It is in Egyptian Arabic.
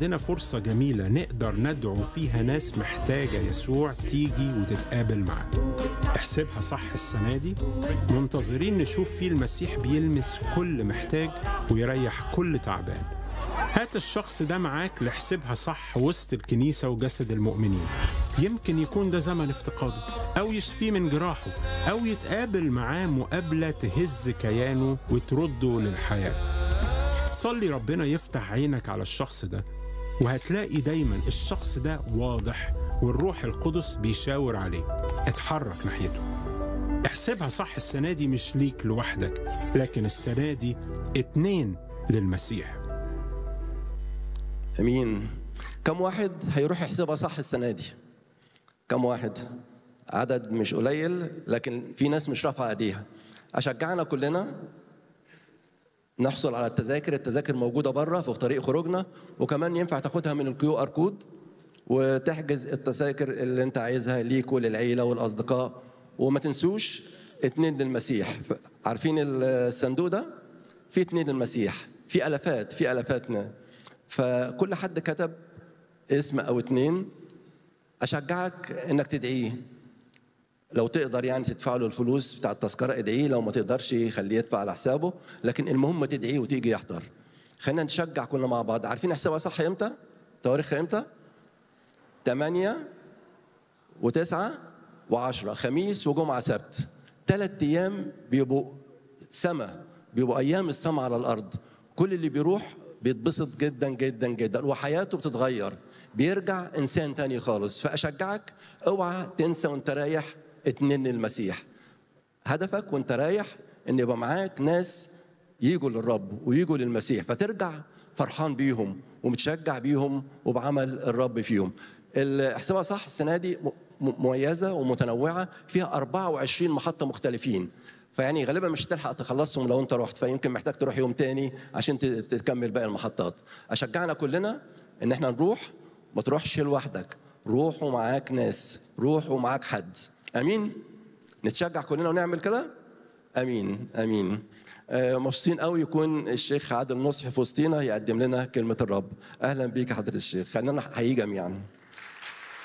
عندنا فرصة جميلة نقدر ندعو فيها ناس محتاجة يسوع تيجي وتتقابل معاه احسبها صح السنة دي منتظرين نشوف فيه المسيح بيلمس كل محتاج ويريح كل تعبان هات الشخص ده معاك لحسبها صح وسط الكنيسة وجسد المؤمنين يمكن يكون ده زمن افتقاده أو يشفيه من جراحه أو يتقابل معاه مقابلة تهز كيانه وترده للحياة صلي ربنا يفتح عينك على الشخص ده وهتلاقي دايما الشخص ده واضح والروح القدس بيشاور عليه اتحرك ناحيته احسبها صح السنة دي مش ليك لوحدك لكن السنة دي اتنين للمسيح امين كم واحد هيروح يحسبها صح السنه دي كم واحد عدد مش قليل لكن في ناس مش رافعه ايديها اشجعنا كلنا نحصل على التذاكر التذاكر موجوده بره في طريق خروجنا وكمان ينفع تاخدها من الكيو ار كود وتحجز التذاكر اللي انت عايزها ليك وللعيله والاصدقاء وما تنسوش اتنين للمسيح عارفين الصندوق ده في اتنين للمسيح في الافات في الافاتنا فكل حد كتب اسم او اتنين اشجعك انك تدعيه لو تقدر يعني تدفع له الفلوس بتاع التذكره ادعيه لو ما تقدرش خليه يدفع على حسابه لكن المهم تدعيه وتيجي يحضر خلينا نشجع كلنا مع بعض عارفين حسابها صح امتى تواريخها امتى 8 و9 و10 خميس وجمعه سبت ثلاث ايام بيبقوا سما بيبقوا ايام السما على الارض كل اللي بيروح بيتبسط جدا جدا جدا وحياته بتتغير بيرجع انسان تاني خالص فاشجعك اوعى تنسى وانت رايح اتنين المسيح هدفك وانت رايح ان يبقى معاك ناس يجوا للرب ويجوا للمسيح فترجع فرحان بيهم ومتشجع بيهم وبعمل الرب فيهم حسابها صح السنه دي مميزه ومتنوعه فيها 24 محطه مختلفين فيعني غالبا مش هتلحق تخلصهم لو انت رحت فيمكن محتاج تروح يوم تاني عشان تكمل باقي المحطات اشجعنا كلنا ان احنا نروح ما تروحش لوحدك روح ومعاك ناس روح ومعاك حد امين نتشجع كلنا ونعمل كده امين امين آه مبسوطين قوي يكون الشيخ عادل نصحي في وسطينا يقدم لنا كلمه الرب اهلا بيك يا حضره الشيخ خلينا نحييه جميعا